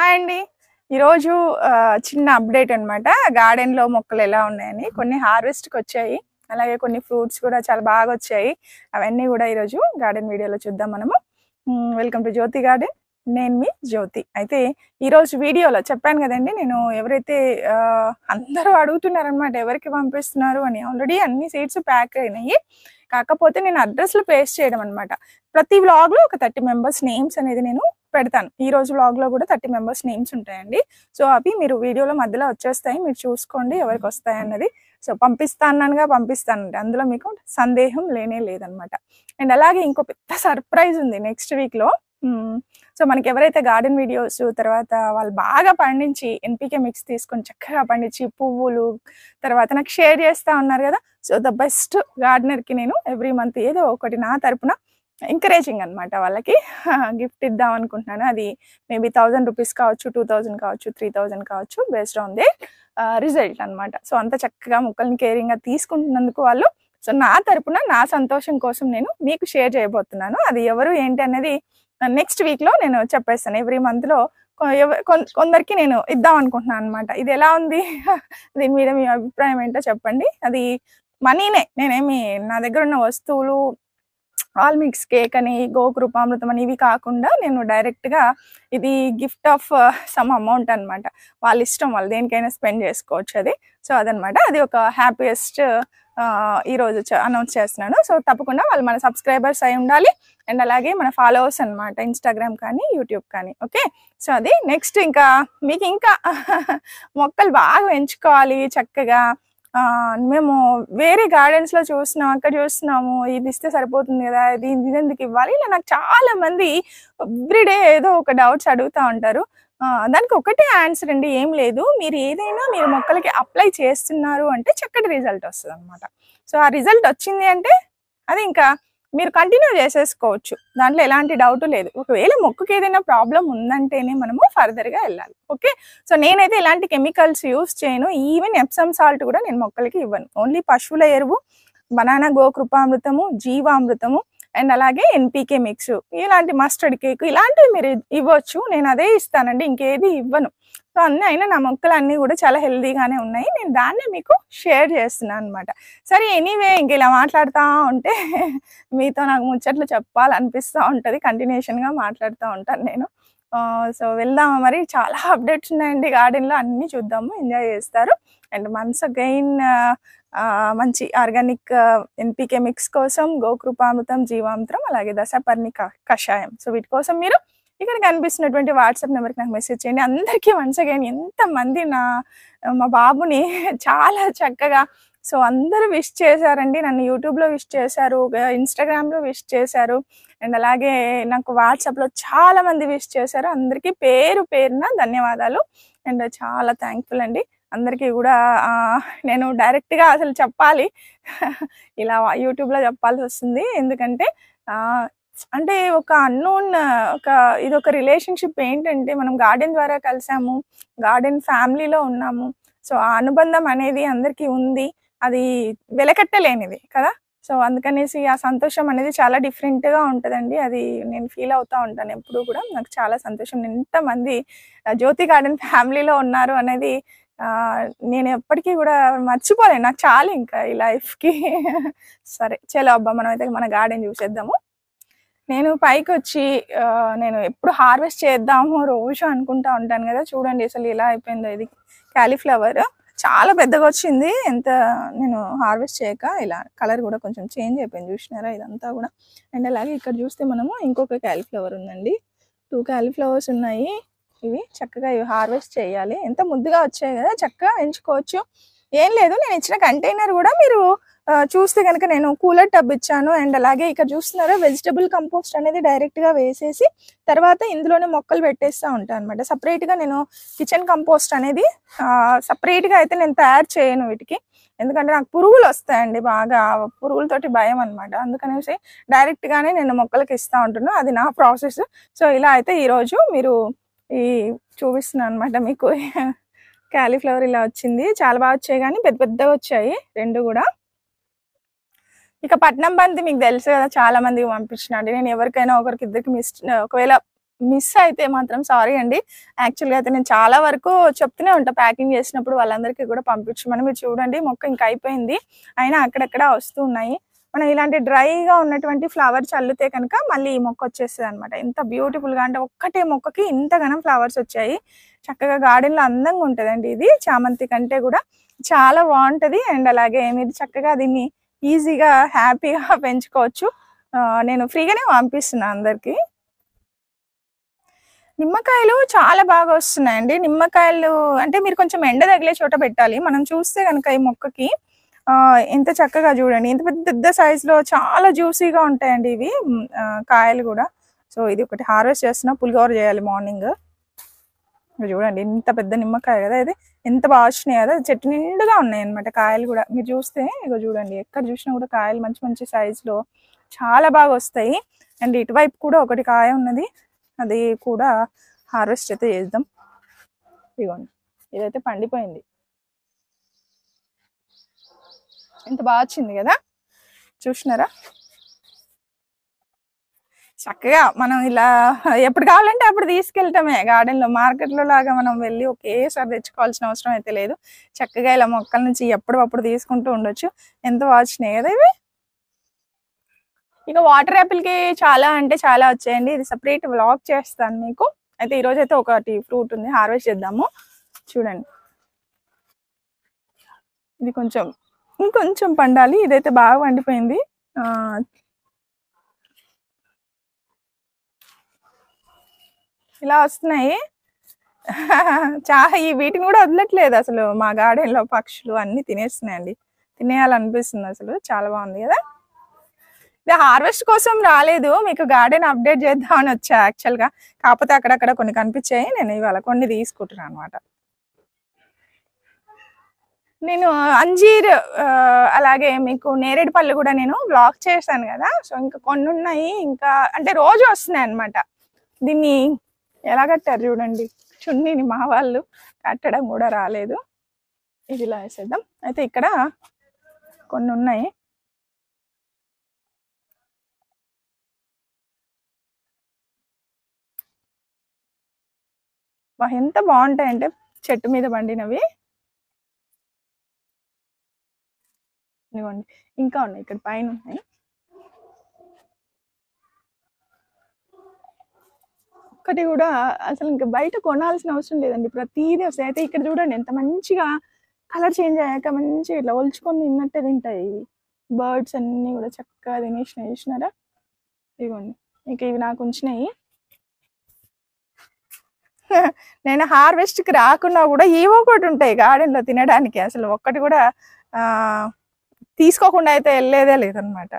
hi అండి ఈరోజు ఆ, చిన్న అప్డేట్ అనమాట గార్డెన్లో మొక్కలు ఎలా ఉన్నాయని కొన్ని హార్వెస్ట్కి వచ్చాయి అలాగే కొన్ని ఫ్రూట్స్ కూడా చాలా బాగా వచ్చాయి అవన్నీ కూడా ఈరోజు గార్డెన్ వీడియోలో చూద్దాం మనము వెల్కమ్ టు జ్యోతి గార్డెన్ నేను మీ జ్యోతి అయితే ఈరోజు వీడియోలో చెప్పాను కదండి నేను ఎవరైతే ఆ, అందరూ అడుగుతున్నారనమాట ఎవరికి పంపిస్తున్నారు అని ఆల్రెడీ అన్ని సీట్స్ ప్యాక్ అయినాయి కాకపోతే నేను అడ్రస్లు పేస్ట్ చేయడం అనమాట ప్రతి vlog లో ఒక థర్టీ మెంబర్స్ నేమ్స్ అనేది నేను పెడతాను ఈ రోజు vlog లో కూడా థర్టీ మెంబర్స్ నేమ్స్ ఉంటాయండి సో అవి మీరు వీడియోలో మధ్యలో వచ్చేస్తాయి మీరు చూసుకోండి ఎవరికి వస్తాయి అన్నది సో పంపిస్తానగా పంపిస్తానండి అందులో మీకు సందేహం లేనే లేదనమాట అండ్ అలాగే ఇంకో పెద్ద సర్ప్రైజ్ ఉంది నెక్స్ట్ వీక్లో సో మనకి ఎవరైతే గార్డెన్ వీడియోస్ తర్వాత వాళ్ళు బాగా పండించి ఎన్పికే మిక్స్ తీసుకొని చక్కగా పండించి పువ్వులు తర్వాత నాకు షేర్ చేస్తా ఉన్నారు కదా సో ద బెస్ట్ గార్డెనర్కి నేను ఎవ్రీ మంత్ ఏదో ఒకటి నా తరపున ఎంకరేజింగ్ అనమాట వాళ్ళకి గిఫ్ట్ ఇద్దాం అనుకుంటున్నాను అది మేబీ థౌజండ్ రూపీస్ కావచ్చు టూ థౌజండ్ కావచ్చు త్రీ థౌజండ్ కావచ్చు బేస్డ్ ఆన్ ది రిజల్ట్ అన్నమాట సో అంత చక్కగా మొక్కల్ని కేరింగ్గా తీసుకుంటున్నందుకు వాళ్ళు సో నా తరపున నా సంతోషం కోసం నేను మీకు షేర్ చేయబోతున్నాను అది ఎవరు ఏంటి అనేది నెక్స్ట్ వీక్లో నేను చెప్పేస్తాను ఎవ్రీ మంత్లో కొందరికి నేను ఇద్దాం అనుకుంటున్నాను అనమాట ఇది ఎలా ఉంది దీని మీద మీ అభిప్రాయం ఏంటో చెప్పండి అది మనీనే నేనేమి నా దగ్గర ఉన్న వస్తువులు ఆల్ మిక్స్ కేక్ అని గోకృపామృతం అని ఇవి కాకుండా నేను డైరెక్ట్గా ఇది గిఫ్ట్ ఆఫ్ సమ్ అమౌంట్ అన్నమాట వాళ్ళ ఇష్టం వాళ్ళు దేనికైనా స్పెండ్ చేసుకోవచ్చు అది సో అదనమాట అది ఒక హ్యాపీయెస్ట్ ఈరోజు అనౌన్స్ చేస్తున్నాను సో తప్పకుండా వాళ్ళు మన సబ్స్క్రైబర్స్ అయి ఉండాలి అండ్ అలాగే మన ఫాలోవర్స్ అనమాట ఇన్స్టాగ్రామ్ కానీ యూట్యూబ్ కానీ ఓకే సో అది నెక్స్ట్ ఇంకా మీకు ఇంకా మొక్కలు బాగా పెంచుకోవాలి చక్కగా ఆ, మేము వేరే గardens లో చూస్తున్నాం అక్కడ చూస్తున్నాము ఇది ఇస్తే సరిపోతుంది కదా ఇది ఇది ఎందుకు ఇవ్వాలి ఇలా నాకు చాలా మంది ఎవ్రీడే ఏదో ఒక డౌట్స్ అడుగుతా ఉంటారు ఆ, దానికి ఒకటే ఆన్సర్ అండి ఏం లేదు మీరు ఏదైనా మీరు మొక్కలకి అప్లై చేస్తున్నారు అంటే చక్కటి రిజల్ట్ వస్తుంది అనమాట సో ఆ రిజల్ట్ వచ్చింది అంటే అది ఇంకా మీరు కంటిన్యూ చేసేసుకోవచ్చు దాంట్లో ఎలాంటి డౌట్ లేదు ఒకవేళ మొక్కకి ఏదైనా ప్రాబ్లం ఉందంటేనే మనము ఫర్దర్గా వెళ్ళాలి ఓకే సో నేనైతే ఎలాంటి కెమికల్స్ యూస్ చేయను ఈవెన్ ఎప్సమ్ సాల్ట్ కూడా నేను మొక్కలకి ఇవ్వను ఓన్లీ పశువుల ఎరువు బనానా గోకృపామృతము జీవామృతము అండ్ అలాగే ఎన్పికే మిక్స్ ఇలాంటి మస్టర్డ్ కేక్ ఇలాంటివి మీరు ఇవ్వచ్చు నేను అదే ఇస్తానండి ఇంకేది ఇవ్వను సో అన్నీ అయినా నా మొక్కలు అన్నీ కూడా చాలా హెల్దీగానే ఉన్నాయి నేను దాన్నే మీకు షేర్ చేస్తున్నాను అనమాట సరే ఎనీవే ఇంక ఇలా మాట్లాడుతూ ఉంటే మీతో నాకు ముచ్చట్లు చెప్పాలనిపిస్తూ ఉంటుంది కంటిన్యూషన్గా మాట్లాడుతూ ఉంటాను నేను సో వెళ్దామా మరి చాలా అప్డేట్స్ ఉన్నాయండి గార్డెన్లో అన్నీ చూద్దాము ఎంజాయ్ చేస్తారు అండ్ మన్స్ అగైన్ మంచి ఆర్గానిక్ ఎన్పికే మిక్స్ కోసం గోకృపామృతం జీవామృతం అలాగే దశపర్ణి క- కషాయం సో వీటి కోసం మీరు ఇక్కడ కనిపిస్తున్నటువంటి వాట్సాప్ నెంబర్కి నాకు మెసేజ్ చేయండి అందరికీ వన్స్ అగైన్ ఎంతమంది నా మా బాబుని చాలా చక్కగా సో అందరూ విష్ చేశారండి నన్ను యూట్యూబ్లో విష్ చేశారు ఇన్స్టాగ్రామ్లో విష్ చేశారు అండ్ అలాగే నాకు వాట్సాప్లో చాలా మంది విష్ చేశారు అందరికీ పేరు పేరున ధన్యవాదాలు అండ్ చాలా థ్యాంక్ఫుల్ అండి అందరికీ కూడా ఆ, నేను డైరెక్ట్గా అసలు చెప్పాలి ఇలా యూట్యూబ్లో చెప్పాల్సి వస్తుంది ఎందుకంటే ఆ, అంటే ఒక అన్నోన్ ఒక ఇది ఒక రిలేషన్షిప్ ఏంటంటే మనం గార్డెన్ ద్వారా కలిసాము గార్డెన్ ఫ్యామిలీలో ఉన్నాము సో ఆ అనుబంధం అనేది అందరికీ ఉంది అది వెలకట్టలేనిది కదా సో అందుకనేసి ఆ సంతోషం అనేది చాలా డిఫరెంట్గా ఉంటుందండి అది నేను ఫీల్ అవుతూ ఉంటాను ఎప్పుడు కూడా నాకు చాలా సంతోషం ఎంతమంది ఆ, జ్యోతి గార్డెన్ ఫ్యామిలీలో ఉన్నారు అనేది ఆ, నేను ఎప్పటికీ కూడా మర్చిపోలేను నాకు చాలు ఇంకా ఈ లైఫ్కి సరే చలో అబ్బా మనం అయితే మన గార్డెన్ చూసేద్దాము నేను పైకి వచ్చి ఆ, నేను ఎప్పుడు హార్వెస్ట్ చేద్దాము రోజు అనుకుంటా ఉంటాను కదా చూడండి అసలు ఎలా అయిపోయిందో ఇది క్యాలీఫ్లవర్ చాలా పెద్దగా వచ్చింది ఎంత నేను హార్వెస్ట్ చేయక ఇలా కలర్ కూడా కొంచెం చేంజ్ అయిపోయింది చూసినారా ఇదంతా కూడా అండ్ అలాగే ఇక్కడ చూస్తే మనము ఇంకొక క్యాలీఫ్లవర్ ఉందండి టూ క్యాలీఫ్లవర్స్ ఉన్నాయి ఇవి చక్కగా ఇవి హార్వెస్ట్ చేయాలి ఎంత ముద్దుగా వచ్చాయి కదా చక్కగా ఎంచుకోవచ్చు ఏం లేదు నేను ఇచ్చిన కంటైనర్ కూడా మీరు ఆ, చూస్తే కనుక నేను కూలర్ టబ్ ఇచ్చాను అండ్ అలాగే ఇక్కడ చూస్తున్నారా వెజిటబుల్ కంపోస్ట్ అనేది డైరెక్ట్ గా వేసేసి తర్వాత ఇందులోనే మొక్కలు పెట్టేస్తూ ఉంటాను అనమాట సపరేట్ గా నేను కిచెన్ కంపోస్ట్ అనేది సపరేట్ గా అయితే నేను తయారు చేయను వీటికి ఎందుకంటే నాకు పురుగులు వస్తాయండి బాగా పురుగులతోటి భయం అనమాట అందుకనేసి డైరెక్ట్ గానే నేను మొక్కలకి ఇస్తా ఉంటున్నాను అది నా ప్రాసెస్ సో ఇలా అయితే ఈ రోజు మీరు ఈ చూపిస్తున్నాను అనమాట మీకు క్యాలీఫ్లవర్ ఇలా వచ్చింది చాలా బాగా వచ్చాయి కానీ పెద్ద పెద్దగా వచ్చాయి రెండు కూడా ఇక పట్నం బంతి మీకు తెలుసు కదా చాలా మందికి పంపించినండి నేను ఎవరికైనా ఒకరికి ఇద్దరికి మిస్ ఒకవేళ మిస్ అయితే మాత్రం సారీ అండి యాక్చువల్గా అయితే నేను చాలా వరకు చెప్తూనే ఉంటా ప్యాకింగ్ చేసినప్పుడు వాళ్ళందరికీ కూడా పంపించమని మీరు చూడండి మొక్క ఇంకా అయిపోయింది అయినా అక్కడక్కడ వస్తూ ఉన్నాయి మనం ఇలాంటి డ్రైగా ఉన్నటువంటి ఫ్లవర్ చల్లితే కనుక మళ్ళీ ఈ మొక్క వచ్చేస్తుంది అనమాట ఎంత beautiful గా అంటే ఒక్కటే మొక్కకి ఇంతగానం ఫ్లవర్స్ వచ్చాయి చక్కగా garden లో అందంగా ఉంటుందండి ఇది చామంతి కంటే కూడా చాలా బాగుంటది అండ్ అలాగే మీరు చక్కగా దీన్ని ఈజీగా హ్యాపీగా పెంచుకోవచ్చు ఆ, నేను ఫ్రీగానే పంపిస్తున్నాను అందరికి నిమ్మకాయలు చాలా బాగా వస్తున్నాయండి నిమ్మకాయలు అంటే మీరు కొంచెం ఎండ తగిలే చోట పెట్టాలి మనం చూస్తే కనుక ఈ మొక్కకి ఆ, ఎంత చక్కగా చూడండి ఎంత పెద్ద పెద్ద size లో చాలా జ్యూసీగా ఉంటాయండి ఇవి మ్, ఆ, కాయలు కూడా సో ఇది ఒకటి హార్వెస్ట్ చేస్తున్నా పులిహోర చేయాలి మార్నింగ్ చూడండి ఇంత పెద్ద నిమ్మకాయ కదా ఇది ఎంత బాగా వచ్చినాయి కదా చెట్టు నిండుగా ఉన్నాయి అన్నమాట కాయలు కూడా మీరు చూస్తే ఇగో చూడండి ఎక్కడ చూసినా కూడా కాయలు మంచి మంచి size లో చాలా బాగా వస్తాయి అండ్ ఇటువైపు కూడా ఒకటి కాయ ఉన్నది అది కూడా హార్వెస్ట్ అయితే చేద్దాం ఇదిగోండి ఇదైతే పండిపోయింది ఎంత బాగా వచ్చింది కదా చూసినారా చక్కగా మనం ఇలా ఎప్పుడు కావాలంటే అప్పుడు తీసుకెళ్ళటమే గార్డెన్ లో మార్కెట్ లో లాగా మనం వెళ్ళి ఒకేసారి తెచ్చుకోవాల్సిన అవసరం అయితే లేదు చక్కగా ఇలా మొక్కల నుంచి ఎప్పుడప్పుడు తీసుకుంటూ ఉండొచ్చు ఎంత బాగా వచ్చినాయి కదా ఇవి ఇక వాటర్ యాపిల్ కి చాలా అంటే చాలా వచ్చాయండి ఇది సపరేట్ వ్లాగ్ చేస్తాను మీకు అయితే ఈ రోజు అయితే ఒకటి ఫ్రూట్ ఉంది హార్వెస్ట్ చేద్దాము చూడండి ఇది కొంచెం ఇంకొంచెం పండాలి ఇదైతే బాగా పండిపోయింది ఆ, ఇలా వస్తున్నాయి చాలా ఈ వీటిని కూడా వదలట్లేదు అసలు మా గార్డెన్ లో పక్షులు అన్ని తినేస్తున్నాయండి తినేయాలనిపిస్తుంది అసలు చాలా బాగుంది కదా ఇది హార్వెస్ట్ కోసం రాలేదు మీకు గార్డెన్ అప్డేట్ చేద్దామని వచ్చా యాక్చువల్ గా కాకపోతే అక్కడక్కడ కొన్ని కనిపించాయి నేను ఇవాళ కొన్ని తీసుకుంటున్నాను అనమాట నేను అంజీర్ ఆ, అలాగే మీకు నేరేడు పళ్ళు కూడా నేను బ్లాక్ చేశాను కదా సో ఇంకా కొన్ని ఉన్నాయి ఇంకా అంటే రోజు వస్తున్నాయి అన్నమాట దీన్ని ఎలా కట్టారు చూడండి చున్నీని మా వాళ్ళు కట్టడం కూడా రాలేదు ఇది ఇలా వేసేద్దాం అయితే ఇక్కడ కొన్ని ఉన్నాయి వా, ఎంత బాగుంటాయంటే చెట్టు మీద పండినవి ఇదిగోండి ఇంకా ఉన్నాయి ఇక్కడ పైన ఉన్నాయి ఒక్కటి కూడా అసలు ఇంకా బయట కొనాల్సిన అవసరం లేదండి ప్రతిదీ వస్తాయి అయితే ఇక్కడ చూడండి ఎంత మంచిగా కలర్ చేంజ్ అయ్యాక మంచిగా ఇట్లా ఒలుచుకొని తిన్నట్టే తింటాయి ఇవి బర్డ్స్ అన్నీ కూడా చక్కగా తినేసినాయి చూసినారా ఇదిగోండి ఇంకా ఇవి నాకు ఉంచినాయి నేను హార్వెస్ట్ కి రాకున్నా కూడా ఏవో ఒకటి ఉంటాయి గార్డెన్ లో తినడానికి అసలు ఒక్కటి కూడా ఆ తీసుకోకుండా అయితే వెళ్ళేదే లేదనమాట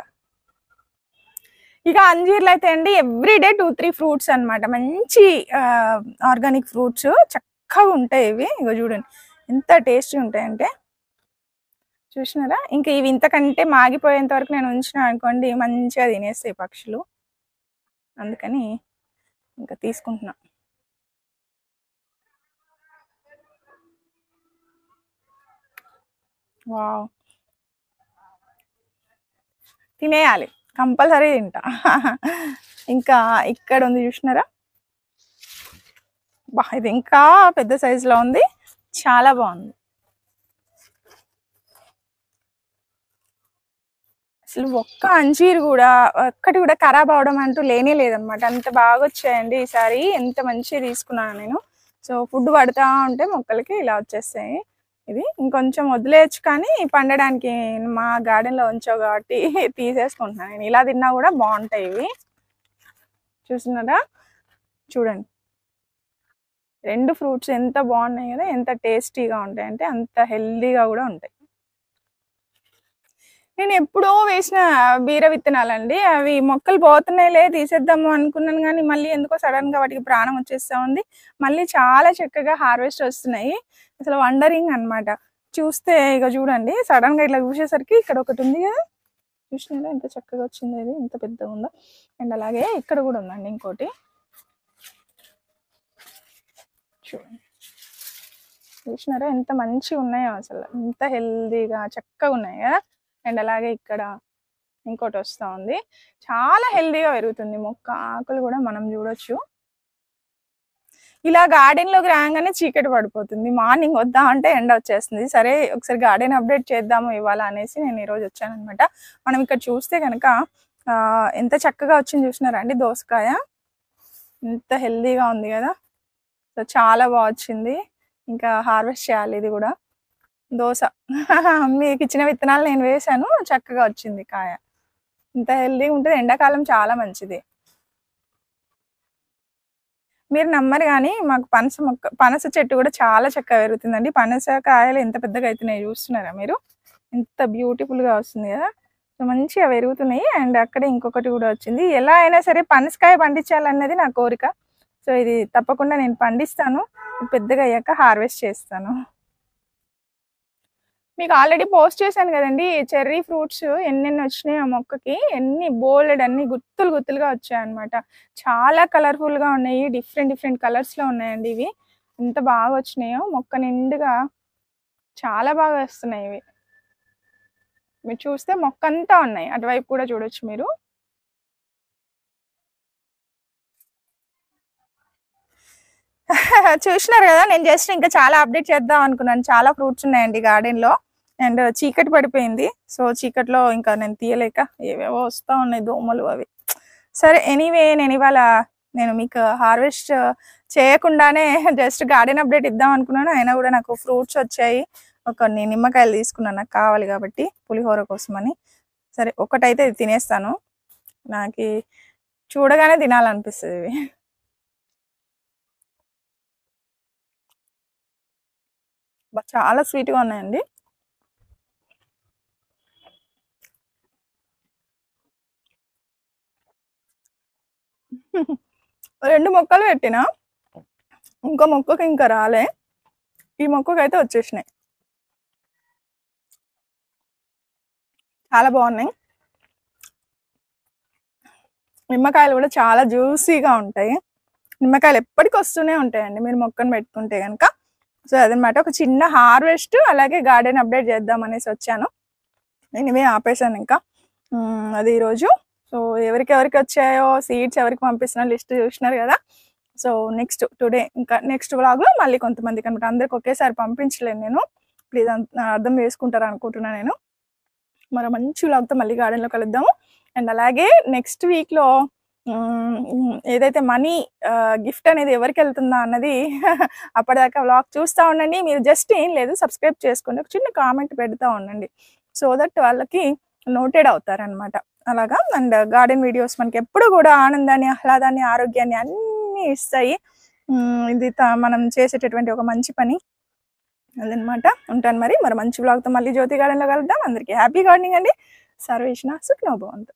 ఇక అంజీర్లు అయితే అండి every day two three fruits అన్నమాట మంచి ఆర్గానిక్ ఫ్రూట్స్ చక్కగా ఉంటాయి ఇవి ఇగో చూడండి ఎంత టేస్టీ ఉంటాయంటే చూసినారా ఇంకా ఇవి ఇంతకంటే మాగిపోయేంత వరకు నేను ఉంచిన అనుకోండి మంచిగా తినేస్తాయి పక్షులు అందుకని ఇంకా తీసుకుంటున్నా వావ్ తినేయాలి కంపల్సరీ తింటా ఇంకా ఇక్కడ ఉంది చూసినారా బా ఇది ఇంకా పెద్ద size లో ఉంది చాలా బాగుంది అసలు ఒక్క అంజీర్ కూడా ఒక్కటి కూడా ఖరాబ్ అవడం అంటూ లేనే లేదనమాట అంత బాగా వచ్చాయండి ఈసారి ఎంత మంచిగా తీసుకున్నాను నేను సో ఫుడ్ పడతా ఉంటే మొక్కలకి ఇలా వచ్చేస్తాయి ఇది ఇంకొంచెం వదిలేయచ్చు కానీ పండడానికి మా garden లో ఉంచావు కాబట్టి తీసేసుకుంటున్నాను నేను ఇలా తిన్నా కూడా బాగుంటాయి ఇవి చూస్తున్నారా చూడండి రెండు ఫ్రూట్స్ ఎంత బాగున్నాయి కదా ఎంత టేస్టీగా ఉంటాయి అంటే అంత హెల్దీగా కూడా ఉంటాయి నేను ఎప్పుడో వేసిన బీర విత్తనాలండి అవి మొక్కలు పోతున్నాయిలే తీసేద్దాము అనుకున్నాను కానీ మళ్ళీ ఎందుకో సడన్ గా వాటికి ప్రాణం వచ్చేస్తా ఉంది మళ్ళీ చాలా చక్కగా హార్వెస్ట్ వస్తున్నాయి అసలు వండరింగ్ అన్నమాట చూస్తే ఇక చూడండి సడన్ గా ఇట్లా చూసేసరికి ఇక్కడ ఒకటి ఉంది కదా చూసినారా ఎంత చక్కగా వచ్చింది ఇది ఎంత పెద్దగా ఉందో అండ్ అలాగే ఇక్కడ కూడా ఉందండి ఇంకోటి చూడండి చూసినారా ఎంత మంచిగా ఉన్నాయో అసలు ఎంత హెల్దీగా చక్కగా ఉన్నాయి కదా అండ్ అలాగే ఇక్కడ ఇంకోటి వస్తూ ఉంది చాలా హెల్దీగా పెరుగుతుంది మొక్క ఆకులు కూడా మనం చూడొచ్చు ఇలా గార్డెన్ లోకి రాగానే చీకటి పడిపోతుంది మార్నింగ్ వద్దాం అంటే ఎండ వచ్చేస్తుంది సరే ఒకసారి గార్డెన్ అప్డేట్ చేద్దాము ఇవాళ అనేసి నేను ఈరోజు వచ్చాను అనమాట మనం ఇక్కడ చూస్తే కనుక ఆ, ఎంత చక్కగా వచ్చింది చూసినారా అండి దోసకాయ ఎంత హెల్దీగా ఉంది కదా సో చాలా బాగా వచ్చింది ఇంకా హార్వెస్ట్ చేయాలి ఇది కూడా దోశ మీకు ఇచ్చిన విత్తనాలు నేను వేశాను చక్కగా వచ్చింది కాయ ఇంత హెల్దీగా ఉంటుంది ఎండాకాలం చాలా మంచిది మీరు నమ్మరు కానీ మాకు పనస మొక్క పనస చెట్టు కూడా చాలా చక్కగా పెరుగుతుందండి పనస కాయలు ఎంత పెద్దగా అవుతున్నాయి చూస్తున్నారా మీరు ఎంత బ్యూటిఫుల్ గా వస్తుంది కదా సో మంచిగా పెరుగుతున్నాయి అండ్ అక్కడ ఇంకొకటి కూడా వచ్చింది ఎలా అయినా సరే పనసకాయ పండించాలన్నది నా కోరిక సో ఇది తప్పకుండా నేను పండిస్తాను పెద్దగా అయ్యాక హార్వెస్ట్ చేస్తాను మీకు ఆల్రెడీ పోస్ట్ చేశాను కదండి చెర్రీ ఫ్రూట్స్ ఎన్నెన్ని వచ్చినాయి ఆ మొక్కకి ఎన్ని బోల్డ్ అన్ని గుత్తులు గుత్తులుగా వచ్చాయి అనమాట చాలా కలర్ఫుల్ గా ఉన్నాయి డిఫరెంట్ డిఫరెంట్ కలర్స్ లో ఉన్నాయండి ఇవి ఎంత బాగా వచ్చినాయో మొక్క నిండుగా చాలా బాగా వస్తున్నాయి ఇవి మీరు చూస్తే మొక్క అంతా ఉన్నాయి అటువైపు కూడా చూడొచ్చు మీరు చూసినారు కదా నేను జస్ట్ ఇంకా చాలా అప్డేట్ చేద్దాం అనుకున్నాను చాలా ఫ్రూట్స్ ఉన్నాయండి గార్డెన్ లో అండ్ చీకటి పడిపోయింది సో చీకట్లో ఇంకా నేను తీయలేక ఏవేవో వస్తా ఉన్నాయి దోమలు అవి సరే ఎనీవే నేను ఇవాళ నేను మీకు హార్వెస్ట్ చేయకుండానే జస్ట్ గార్డెన్ అప్డేట్ ఇద్దాం అనుకున్నాను అయినా కూడా నాకు ఫ్రూట్స్ వచ్చాయి కొన్ని నిమ్మకాయలు తీసుకున్నాను నాకు కావాలి కాబట్టి పులిహోర కోసమని సరే ఒకటైతే ఇది తినేస్తాను నాకు చూడగానే తినాలనిపిస్తుంది ఇవి బా- చాలా స్వీట్గా ఉన్నాయండి రెండు మొక్కలు పెట్టిన ఇంకో మొక్కకి ఇంకా రాలే ఈ మొక్కకి అయితే వచ్చేసినాయి చాలా బాగున్నాయి నిమ్మకాయలు కూడా చాలా జ్యూసీగా ఉంటాయి నిమ్మకాయలు ఎప్పటికి వస్తూనే ఉంటాయండి మీరు మొక్కను పెట్టుకుంటే కనుక సో అదనమాట ఒక చిన్న హార్వెస్ట్ అలాగే గార్డెన్ అప్డేట్ చేద్దాం అనేసి వచ్చాను నేను ఇవే ఆపేసాను ఇంకా ఉమ్, అది ఈరోజు సో ఎవరికి ఎవరికి వచ్చాయో సీడ్స్ ఎవరికి పంపిస్తున్నా లిస్ట్ చూసినారు కదా సో నెక్స్ట్ టుడే ఇంకా నెక్స్ట్ వ్లాగ్లో మళ్ళీ కొంతమందికి అనమాట అందరికి ఒకేసారి పంపించలేను నేను ప్లీజ్ అర్థం చేసుకుంటారు అనుకుంటున్నాను నేను మరో మంచి వ్లాగ్తో మళ్ళీ గార్డెన్లో కలుద్దాము అండ్ అలాగే నెక్స్ట్ వీక్లో ఏదైతే మనీ గిఫ్ట్ అనేది ఎవరికి వెళ్తుందా అన్నది అప్పటిదాకా వ్లాగ్ చూస్తూ ఉండండి మీరు జస్ట్ ఏం లేదు సబ్స్క్రైబ్ చేసుకోండి ఒక చిన్న కామెంట్ పెడతా ఉండండి సో దట్ వాళ్ళకి నోటెడ్ అవుతారనమాట అలాగా అండ్ గార్డెన్ వీడియోస్ మనకి ఎప్పుడు కూడా ఆనందాన్ని ఆహ్లాదాన్ని ఆరోగ్యాన్ని అన్నీ ఇస్తాయి ఉమ్, ఇది త- మనం చేసేటటువంటి ఒక మంచి పని అదనమాట ఉంటాను మరి మరి మంచి బ్లాగ్తో మళ్ళీ జ్యోతి గార్డెన్లో కలుద్దాం అందరికీ హ్యాపీ గార్డెనింగ్ అండి సర్వేషణ సుఖ్నోభవంతు